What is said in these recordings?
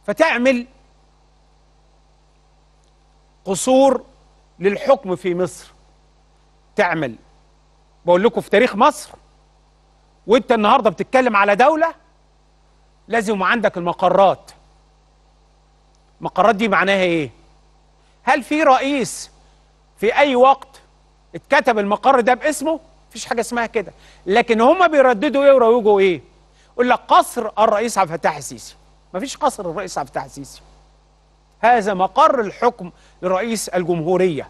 فتعمل قصور للحكم في مصر تعمل بقول لكم في تاريخ مصر وانت النهارده بتتكلم على دوله لازم يبقى عندك المقرات المقرات دي معناها ايه هل في رئيس في اي وقت اتكتب المقر ده باسمه مفيش حاجه اسمها كده لكن هم بيرددوا ايه ويروجوا ايه يقول لك قصر الرئيس عبد الفتاح السيسي مفيش قصر الرئيس عبد الفتاح السيسي هذا مقر الحكم لرئيس الجمهوريه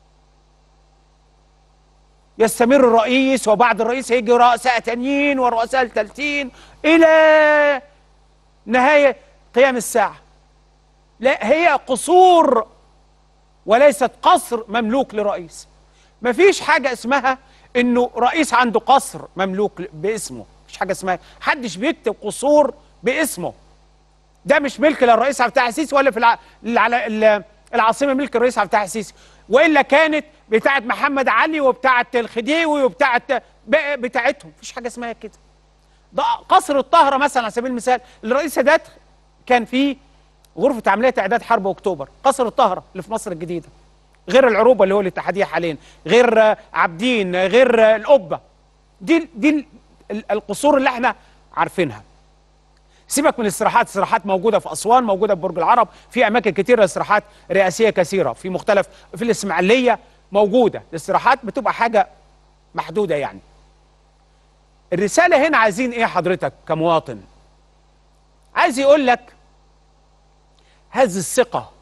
يستمر الرئيس وبعد الرئيس هيجي رؤساء تانيين ورؤساء التالتين الى نهايه قيام الساعه لا هي قصور وليست قصر مملوك لرئيس مفيش حاجه اسمها انه رئيس عنده قصر مملوك باسمه مفيش حاجه اسمها حدش بيكتب قصور باسمه ده مش ملك للرئيس عبد الفتاح السيسي ولا في الع... الع... العاصمه ملك الرئيس عبد الفتاح السيسي والا كانت بتاعه محمد علي وبتاعه الخديوي وبتاعه بتاعتهم مفيش حاجه اسمها كده ده قصر الطهره مثلا على سبيل المثال الرئيس سادات كان فيه غرفه عمليه اعداد حرب اكتوبر قصر الطهره اللي في مصر الجديده غير العروبه اللي هو الاتحاديه حاليا غير عابدين غير القبه دي دي القصور اللي احنا عارفينها سيبك من الاستراحات استراحات موجوده في اسوان موجوده في برج العرب في اماكن كتيره استراحات رئاسيه كثيره في مختلف في الاسماعيليه موجوده الاستراحات بتبقى حاجه محدوده يعني الرساله هنا عايزين ايه حضرتك كمواطن عايز يقول لك هز الثقه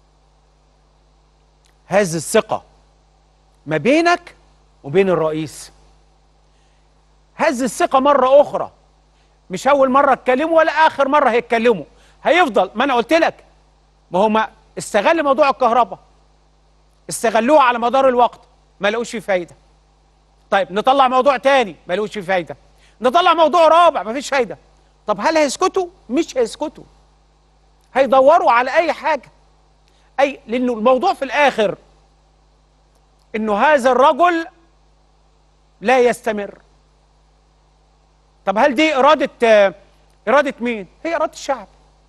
هز الثقه ما بينك وبين الرئيس هز الثقه مره اخرى مش اول مره اتكلموا ولا اخر مره هيتكلموا هيفضل ما انا قلت لك ما هو استغل موضوع الكهرباء استغلوها على مدار الوقت ما لقوش فيه فايده طيب نطلع موضوع تاني ما لقوش فيه فايده نطلع موضوع رابع ما فيش فايده طب هل هيسكتوا مش هيسكتوا هيدوروا على اي حاجه اي لانه الموضوع في الاخر انه هذا الرجل لا يستمر طب هل دي إرادة إرادة مين؟ هي إرادة الشعب.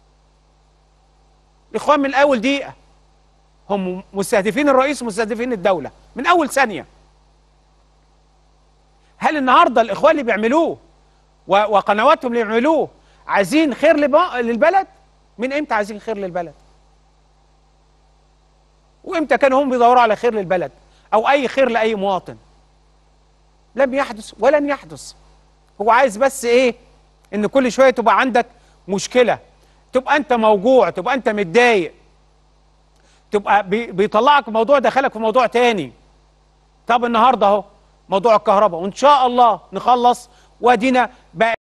الإخوان من أول دقيقة هم مستهدفين الرئيس ومستهدفين الدولة من أول ثانية. هل النهارده الإخوان اللي بيعملوه وقنواتهم اللي بيعملوه عايزين خير للبلد؟ من إمتى عايزين خير للبلد؟ وإمتى كانوا هم بيدوروا على خير للبلد؟ أو أي خير لأي مواطن؟ لم يحدث ولن يحدث. هو عايز بس ايه ان كل شويه تبقى عندك مشكله تبقى انت موجوع تبقى انت متضايق تبقى بي بيطلعك موضوع دخلك في موضوع تاني طب النهارده اهو موضوع الكهرباء وان شاء الله نخلص وادينا بقى